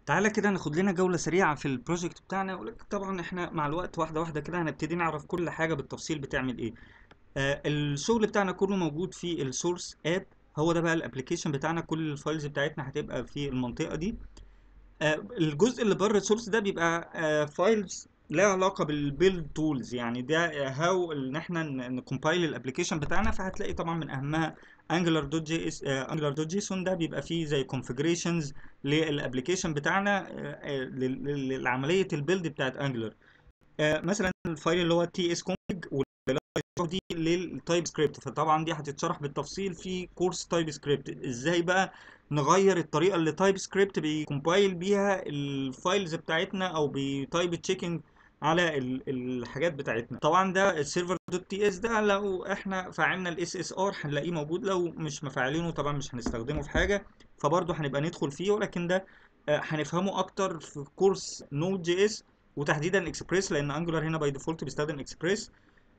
تعالى كده ناخد لنا جولة سريعة في البروجكت بتاعنا ولكن طبعا احنا مع الوقت واحدة واحدة كده هنبتدي نعرف كل حاجة بالتفصيل بتعمل ايه آه الشغل بتاعنا كله موجود في السورس اب هو ده بقى الابلكيشن بتاعنا كل الفايلز بتاعتنا هتبقى في المنطقة دي آه الجزء اللي بره السورس ده بيبقى آه فايلز لها علاقة بالبيلد تولز يعني ده هاو ان احنا نكمبايل الابلكيشن بتاعنا فهتلاقي طبعا من اهمها انجلر دوت جي اس انجلر دوت جيسون ده بيبقى فيه زي configurations للابلكيشن بتاعنا لعمليه البيلد بتاعت انجلر مثلا الفايل اللي هو تي اس كونفج دي للتايب سكريبت فطبعا دي هتتشرح بالتفصيل في كورس تايب سكريبت ازاي بقى نغير الطريقه اللي تايب سكريبت بيكمبايل بيها الفايلز بتاعتنا او بتايب تشيكنج على الحاجات بتاعتنا طبعا ده السيرفر دوت تي اس ده لو احنا فعلنا الاس اس ار هنلاقيه موجود لو مش مفعلينه طبعا مش هنستخدمه في حاجه فبرضه هنبقى ندخل فيه ولكن ده هنفهمه اكتر في كورس نود جي اس وتحديدا اكسبريس لان انجولار هنا باي ديفولت بيستخدم اكسبريس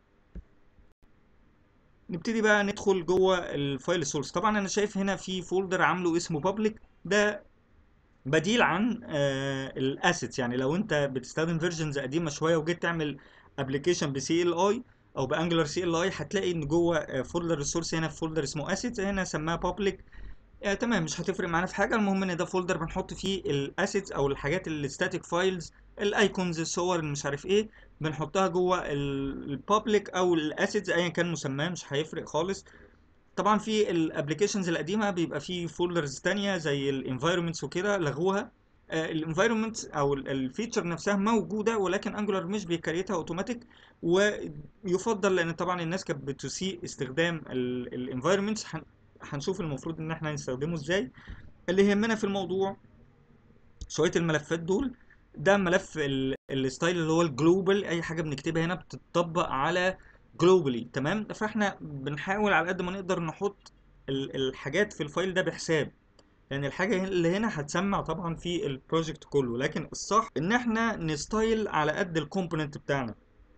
نبتدي بقى ندخل جوه الفايل سورس طبعا انا شايف هنا في فولدر عامله اسمه بابليك ده بديل عن آه الاسيتس يعني لو انت بتستخدم فيرجنز قديمه شويه وجيت تعمل ابلكيشن بسي ال اي او بانجلر سي ال اي هتلاقي ان جوه آه فولدر السورس هنا في فولدر اسمه اسيتس هنا سماها بابليك آه تمام مش هتفرق معانا في حاجه المهم ان ده فولدر بنحط فيه الاسيتس او الحاجات الستاتيك فايلز الايكونز الصور مش عارف ايه بنحطها جوه البابليك او الاسيتس ايا كان مسماه مش هيفرق خالص طبعا في الابلكيشنز القديمه بيبقى في فولدرز تانية زي الانفايرمنتس وكده لغوها الانفايرمنت او الفيتشر نفسها موجوده ولكن انجولار مش بيكريتها اوتوماتيك ويفضل لان طبعا الناس كانت بتسيء استخدام الانفايرمنتس هنشوف المفروض ان احنا نستخدمه ازاي اللي يهمنا في الموضوع شويه الملفات دول ده ملف الستايل اللي هو الجلوبال اي حاجه بنكتبها هنا بتطبق على جلوبالي تمام فاحنا بنحاول على قد ما نقدر نحط الحاجات في الفايل ده بحساب لان يعني الحاجه اللي هنا هتسمع طبعا في البروجكت كله لكن الصح ان احنا نستايل على قد الكومبوننت بتاعنا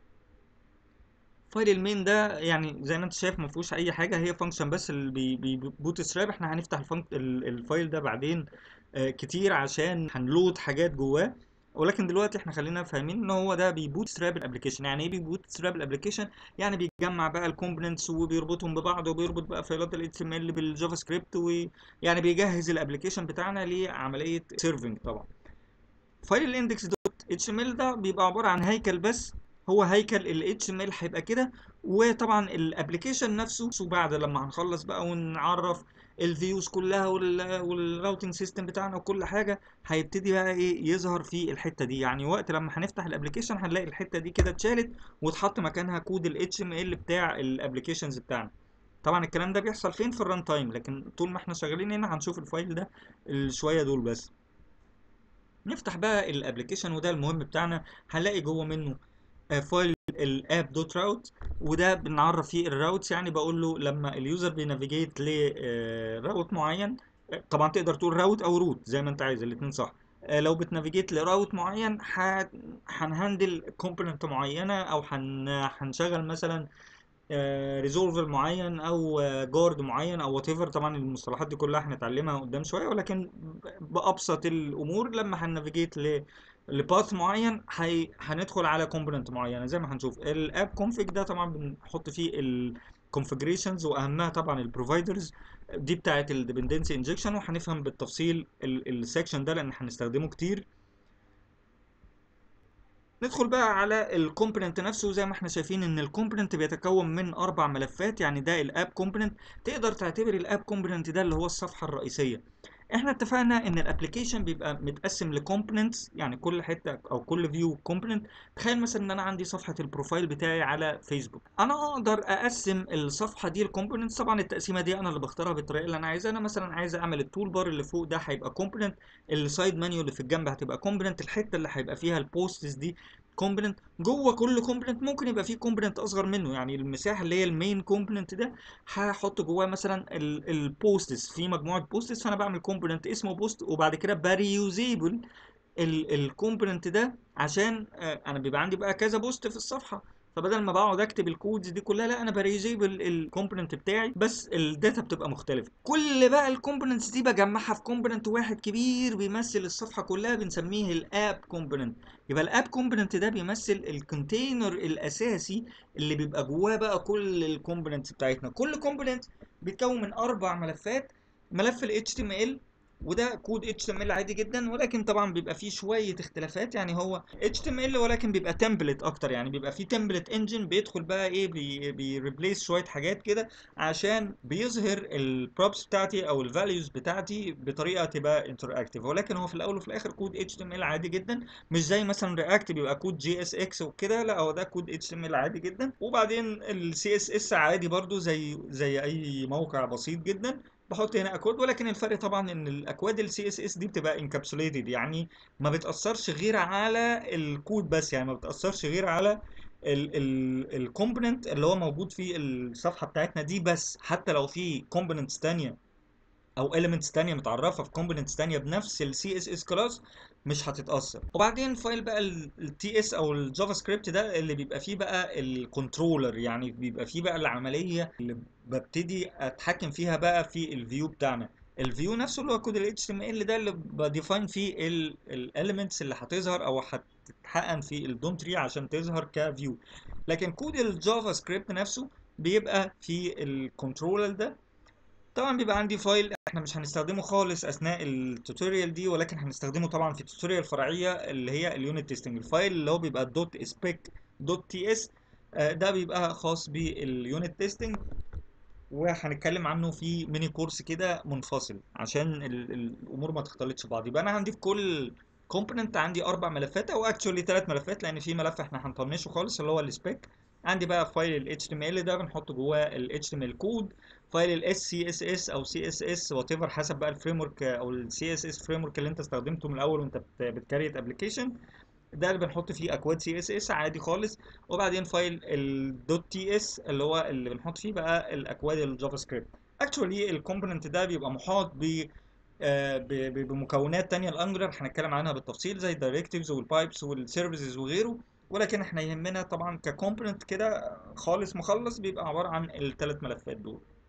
فايل المين ده يعني زي ما انت شايف ما فيهوش اي حاجه هي فانكشن بس اللي بيبوت ستراب احنا هنفتح الفنك الفايل ده بعدين آه كتير عشان هنلود حاجات جواه ولكن دلوقتي احنا خلينا فاهمين ان هو ده بيبوت ستراب الابلكيشن يعني ايه بيبوت ستراب الابلكيشن يعني بيجمع بقى الكومبوننتس وبيربطهم ببعض وبيربط بقى فايلات ال HTML بالجافا سكريبت ويعني بيجهز الابلكيشن بتاعنا لعمليه سيرفنج طبعا فايل الاندكس دوت اتش ام ال ده بيبقى عباره عن هيكل بس هو هيكل ال HTML هيبقى كده وطبعا الابلكيشن نفسه بعد لما هنخلص بقى ونعرف الفيوز كلها والراوتنج سيستم بتاعنا وكل حاجه هيبتدي بقى ايه يظهر في الحته دي يعني وقت لما هنفتح الابلكيشن هنلاقي الحته دي كده اتشالت واتحط مكانها كود ال HTML بتاع الابلكيشنز بتاعنا طبعا الكلام ده بيحصل فين في الران تايم لكن طول ما احنا شغالين هنا هنشوف الفايل ده الشويه دول بس نفتح بقى الابلكيشن وده المهم بتاعنا هنلاقي جوه منه فايل الاب دوت راوت وده بنعرف فيه الراوتس يعني بقول له لما اليوزر بينافيجيت لراوت معين طبعا تقدر تقول راوت او روت زي ما انت عايز الاثنين صح لو بتنافيجيت لراوت معين هنهندل كومبوننت معينه او هنشغل مثلا ريزولفر معين او جارد معين او وات ايفر طبعا المصطلحات دي كلها هنتعلمها قدام شويه ولكن بابسط الامور لما هننافيجيت ل لباث معين هي... هندخل على كومبوننت معينه زي ما هنشوف الاب كونفيج ده طبعا بنحط فيه الكونفيجريشنز واهمها طبعا البروفايدرز دي بتاعه الديبندنسي انجكشن وهنفهم بالتفصيل السكشن ده لان هنستخدمه كتير ندخل بقى على الكومبوننت نفسه زي ما احنا شايفين ان الكومبوننت بيتكون من اربع ملفات يعني ده الاب كومبوننت تقدر تعتبر الاب كومبوننت ده اللي هو الصفحه الرئيسيه احنا اتفقنا ان الابلكيشن بيبقى متقسم لكومبوننتس يعني كل حته او كل فيو كومبوننت تخيل مثلا ان انا عندي صفحه البروفايل بتاعي على فيسبوك انا اقدر اقسم الصفحه دي لكومبوننتس طبعا التقسيمه دي انا اللي بختارها بالطريقه اللي انا عايزها انا مثلا عايز اعمل التول بار اللي فوق ده هيبقى كومبوننت السايد منيو اللي في الجنب هتبقى كومبوننت الحته اللي هيبقى فيها البوستس دي كومبوننت جوه كل كومبوننت ممكن يبقى فيه كومبوننت اصغر منه يعني المساحه اللي هي المين كومبوننت ده هحط جواه مثلا البوستس في مجموعه بوستس فانا بعمل كومبوننت اسمه بوست وبعد كده بريوزيبل الكومبوننت ده عشان انا بيبقى عندي بقى كذا بوست في الصفحه فبدل ما بقعد اكتب الكودز دي كلها لا انا بريزيبل الكومبوننت بتاعي بس الداتا بتبقى مختلفه كل بقى الكومبوننتس دي بجمعها في كومبوننت واحد كبير بيمثل الصفحه كلها بنسميه الاب كومبوننت يبقى الاب كومبوننت ده بيمثل الكونتينر الاساسي اللي بيبقى جواه بقى كل الكومبوننتس بتاعتنا كل كومبوننت بيتكون من اربع ملفات ملف ال HTML وده كود HTML عادي جدا ولكن طبعا بيبقى فيه شويه اختلافات يعني هو HTML ولكن بيبقى تمبلت اكتر يعني بيبقى فيه تمبلت انجن بيدخل بقى ايه بي بيريبليس شويه حاجات كده عشان بيظهر البروبس بتاعتي او الفاليوز بتاعتي بطريقه تبقى انتراكتيف ولكن هو في الاول وفي الاخر كود HTML عادي جدا مش زي مثلا رياكت بيبقى كود جي اس اكس وكده لا هو ده كود HTML عادي جدا وبعدين السي اس اس عادي برضو زي زي اي موقع بسيط جدا بحط هنا اكواد ولكن الفرق طبعا ان الاكواد السي اس اس دي بتبقى انكابسوليتد يعني ما بتاثرش غير على الكود بس يعني ما بتاثرش غير على الكومبوننت اللي هو موجود في الصفحه بتاعتنا دي بس حتى لو في كومبوننتس تانية او elements تانية متعرفه في components تانية بنفس ال CSS كلاس مش هتتاثر وبعدين فايل بقى التي اس او الجافا سكريبت ده اللي بيبقى فيه بقى الكنترولر يعني بيبقى فيه بقى العمليه اللي ببتدي اتحكم فيها بقى في الفيو بتاعنا الفيو نفسه اللي هو كود ال HTML ده اللي بديفاين فيه الاليمنتس اللي هتظهر او هتتحقن في الدوم تري عشان تظهر كفيو لكن كود الجافا سكريبت نفسه بيبقى في الكنترولر ده طبعا بيبقى عندي فايل احنا مش هنستخدمه خالص اثناء التوتوريال دي ولكن هنستخدمه طبعا في التوتوريال الفرعيه اللي هي اليونت تيستنج الفايل اللي هو بيبقى دوت سبيك دوت تي اس ده بيبقى خاص باليونت تيستنج وهنتكلم عنه في ميني كورس كده منفصل عشان ال- ال- الامور ما تختلطش بعض يبقى انا عندي في كل كومبوننت عندي اربع ملفات او اكشولي ثلاث ملفات لان في ملف احنا هنطنشه خالص اللي هو السبيك عندي بقى فايل ال HTML ده بنحط جواه ال HTML كود فايل ال SCSS او CSS وات ايفر حسب بقى الفريم ورك او ال CSS فريم ورك اللي انت استخدمته من الاول وانت بت- بتكريت ابلكيشن ده اللي بنحط فيه اكواد سي اس اس عادي خالص وبعدين فايل الدوت تي اس اللي هو اللي بنحط فيه بقى الاكواد الجافا سكريبت اكشولي الكومبوننت ده بيبقى محاط ب آه، ب- ب- بمكونات تانية الانجلر هنتكلم عنها بالتفصيل زي الدايركتيفز والبايبس والسيرفيسز وغيره ولكن احنا يهمنا طبعا ككومبوننت كده خالص مخلص بيبقى عبارة عن الثلاث ملفات دول